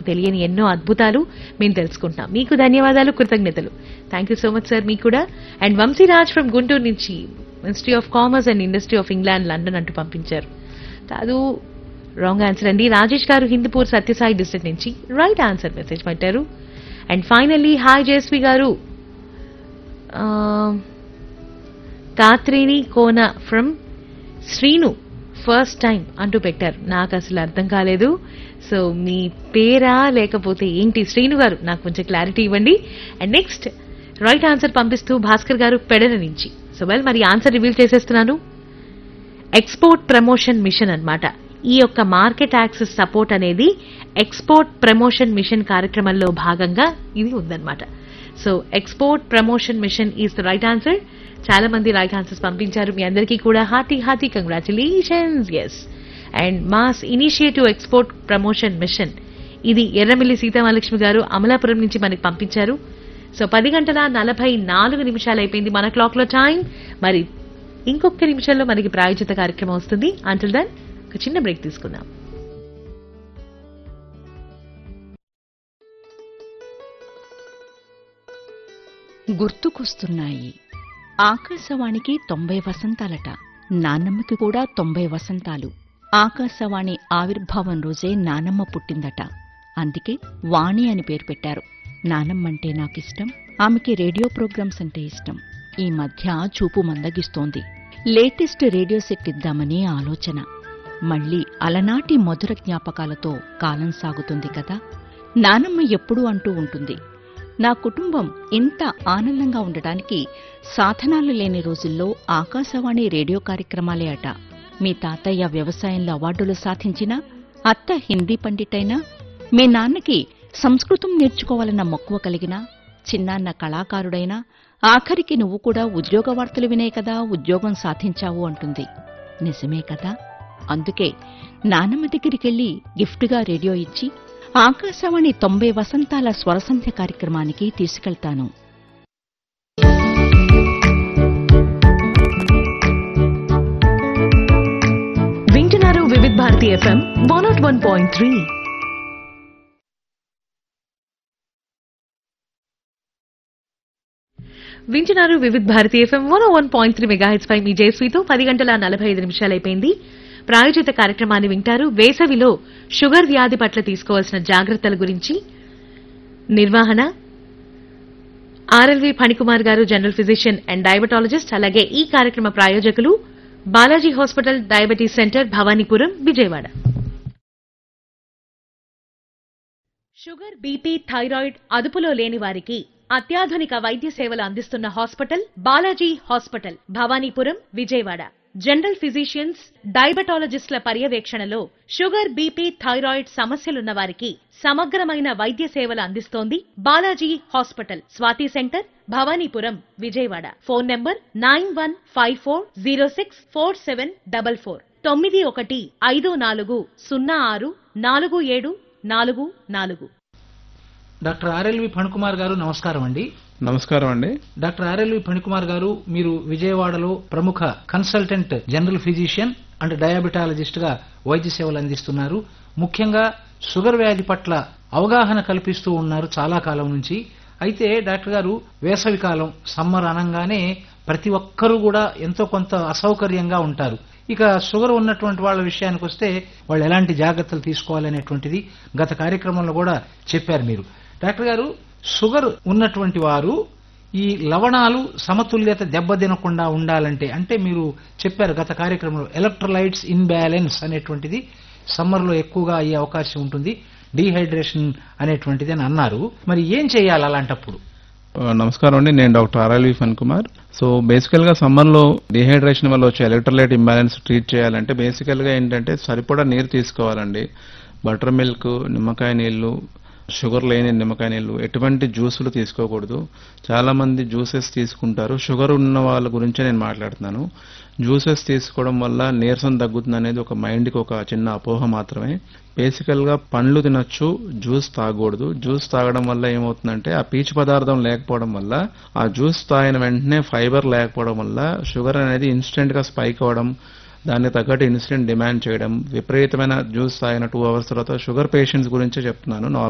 తెలియని ఎన్నో అద్భుతాలు మేము తెలుసుకుంటాం మీకు ధన్యవాదాలు కృతజ్ఞతలు thank you so much sir మీకు కూడా అండ్ వంశీరాజ్ ఫ్రమ్ గుంటూరు నుంచి ministry of commerce and industry of England London అంటూ పంపించారు కాదు రాంగ్ ఆన్సర్ అండి రాజేష్ గారు హిందూపూర్ సత్యసాయి డిస్ట్రిక్ట్ నుంచి రైట్ ఆన్సర్ మెసేజ్ పెట్టారు అండ్ ఫైనల్లీ హాయ్ జయశ్రీ గారు తాత్రేని కోన ఫ్రమ్ శ్రీను ఫస్ట్ టైం అంటూ పెట్టారు నాకు అసలు అర్థం కాలేదు సో మీ పేరా లేకపోతే ఏంటి శ్రీను గారు నాకు కొంచెం క్లారిటీ ఇవ్వండి అండ్ నెక్స్ట్ రైట్ ఆన్సర్ పంపిస్తూ భాస్కర్ గారు పెడల నుంచి సో వెల్ మరి ఆన్సర్ రివీల్ చేసేస్తున్నాను ఎక్స్పోర్ట్ ప్రమోషన్ మిషన్ అన్నమాట ఈ యొక్క మార్కెట్ యాక్సెస్ సపోర్ట్ అనేది ఎక్స్పోర్ట్ ప్రమోషన్ మిషన్ కార్యక్రమంలో భాగంగా ఇది ఉందన్నమాట so export promotion mission is the right answer చాలా మంది రైట్ ఆన్సర్స్ పంపించారు మీ అందరికీ కూడా hearty hearty congratulations yes and mass initiative export promotion mission ఇది ఎర్రమిల్లి సీతామహాలక్ష్మి గారు అమలాపురం నుంచి మనకి పంపించారు సో పది గంటల నలభై నాలుగు నిమిషాలు అయిపోయింది మన క్లాక్ లో టైం మరి ఇంకొక నిమిషంలో మనకి ప్రాయోజిత కార్యక్రమం వస్తుంది అంటుల్ దన్ ఒక చిన్న బ్రేక్ తీసుకుందాం గుర్తుకొస్తున్నాయి ఆకాశవాణికి తొంభై వసంతాలట నాన్నమ్మకి కూడా తొంభై వసంతాలు ఆకాశవాణి ఆవిర్భావం రోజే నానమ్మ పుట్టిందట అందుకే వాణి అని పేరు పెట్టారు నానమ్మంటే నాకిష్టం ఆమెకి రేడియో ప్రోగ్రామ్స్ అంటే ఇష్టం ఈ మధ్య చూపు మందగిస్తోంది లేటెస్ట్ రేడియో సెట్ ఇద్దామని ఆలోచన మళ్ళీ అలనాటి మధుర జ్ఞాపకాలతో కాలం సాగుతుంది కదా నానమ్మ ఎప్పుడూ అంటూ ఉంటుంది నా కుటుంబం ఇంత ఆనందంగా ఉండటానికి సాధనాలు లేని రోజుల్లో ఆకాశవాణి రేడియో కార్యక్రమాలే అట మీ తాతయ్య వ్యవసాయంలో అవార్డులు సాధించినా అత్త హిందీ పండిటైనా మీ నాన్నకి సంస్కృతం నేర్చుకోవాలన్న మక్కువ కలిగినా చిన్నాన్న కళాకారుడైనా ఆఖరికి నువ్వు కూడా ఉద్యోగ వార్తలు వినే కదా ఉద్యోగం సాధించావు అంటుంది నిజమే కదా అందుకే నానమ్మ దగ్గరికెళ్ళి గిఫ్ట్గా రేడియో ఇచ్చి ఆకాశవాణి తొంభై వసంతాల స్వరసంధ్య కార్యక్రమానికి తీసుకెళ్తాను వింటున్నారు Vividh Bharati FM one nought one point three వింటున్నారు Vividh Bharati FM one one point three megahertz పై మీ జయశ్రీతో పది గంటల నలభై ఐదు నిమిషాలైపోయింది ప్రాయోజిత కార్యక్రమాన్ని వింటారు వేసవిలో షుగర్ వ్యాధి పట్ల తీసుకోవాల్సిన జాగ్రత్తల గురించి నిర్వహణ ఆర్ఎల్వి ఫణికుమార్ గారు జనరల్ ఫిజిషియన్ అండ్ డయాబెటాలజిస్ట్ అలాగే ఈ కార్యక్రమ ప్రాయోజకులు Balaji hospital diabetes centre Bhavanipuram Vijayawada sugar BP thyroid అదుపులో లేని వారికి అత్యాధునిక వైద్య సేవలు అందిస్తున్న hospital Balaji hospital Bhavanipuram Vijayawada general physicians డయాబెటాలజిస్టుల పర్యవేక్షణలో షుగర్ బీపీ థైరాయిడ్ సమస్యలున్న వారికి సమగ్రమైన వైద్య సేవలు అందిస్తోంది Balaji hospital Swathi centre Bhavanipuram Vijayawada phone number nine one five four zero six four seven double four తొమ్మిది ఒకటి ఐదు నాలుగు సున్నా ఆరు నాలుగు ఏడు నాలుగు నాలుగు డాక్టర్ ఆర్ఎల్వి ఫణికుమార్ గారు నమస్కారం అండి నమస్కారం అండి డాక్టర్ ఆర్ఎల్వి ఫణికుమార్ గారు మీరు విజయవాడలో ప్రముఖ consultant general physician and diabetologist గా వైద్య సేవలు అందిస్తున్నారు ముఖ్యంగా షుగర్ వ్యాధి పట్ల అవగాహన కల్పిస్తూ ఉన్నారు చాలా కాలం నుంచి అయితే డాక్టర్ గారు వేసవి కాలం సమ్మర్ అనగానే ప్రతి ఒక్కరూ కూడా ఎంతో కొంత అసౌకర్యంగా ఉంటారు ఇక షుగర్ ఉన్నటువంటి వాళ్ళ విషయానికి వస్తే వాళ్ళు ఎలాంటి జాగ్రత్తలు తీసుకోవాలనేటువంటిది గత కార్యక్రమంలో కూడా చెప్పారు మీరు డాక్టర్ గారు షుగర్ ఉన్నటువంటి వారు ఈ లవణాలు సమతుల్యత దెబ్బతినకుండా ఉండాలంటే అంటే మీరు చెప్పారు గత కార్యక్రమంలో ఎలక్ట్రోలైట్స్ ఇన్బ్యాలెన్స్ అనేటువంటిది సమ్మర్లో ఎక్కువగా అయ్యే అవకాశం ఉంటుంది డీహైడ్రేషన్ అనేటువంటిది అని అన్నారు మరి ఏం చేయాలి అలాంటప్పుడు ఆ, నమస్కారం అండి నేను డాక్టర్ ఆర్ఎల్వి ఫన్ Kumar so basically summer లో డిహైడ్రేషన్ వల్ల వచ్చే ఎలక్ట్రోలైట్ ఇంబ్యాలెన్స్ ట్రీట్ చేయాలంటే బేసికల్ గా ఏంటంటే సరిపడా నీరు తీసుకోవాలండి బటర్ మిల్క్ నిమ్మకాయ నీళ్లు షుగర్ లేని నిమ్మకాయ నీళ్లు ఎటువంటి జ్యూసులు తీసుకోకూడదు చాలా మంది జ్యూసెస్ తీసుకుంటారు షుగర్ ఉన్న వాళ్ళ గురించే నేను మాట్లాడుతున్నాను జ్యూసెస్ తీసుకోవడం వల్ల నీరసం తగ్గుతుంది అనేది ఒక మైండ్కి ఒక చిన్న అపోహ మాత్రమే బేసికల్ గా పండ్లు తినొచ్చు జ్యూస్ తాగకూడదు జ్యూస్ తాగడం వల్ల ఏమవుతుందంటే ఆ పీచు పదార్థం లేకపోవడం వల్ల ఆ జ్యూస్ తాగిన వెంటనే ఫైబర్ లేకపోవడం వల్ల షుగర్ అనేది ఇన్స్టెంట్ గా స్పైక్ అవ్వడం దానికి తగ్గట్టు ఇన్సులిన్ డిమాండ్ చేయడం విపరీతమైన జ్యూస్ తాగిన టూ అవర్స్ తర్వాత షుగర్ పేషెంట్స్ గురించే చెప్తున్నాను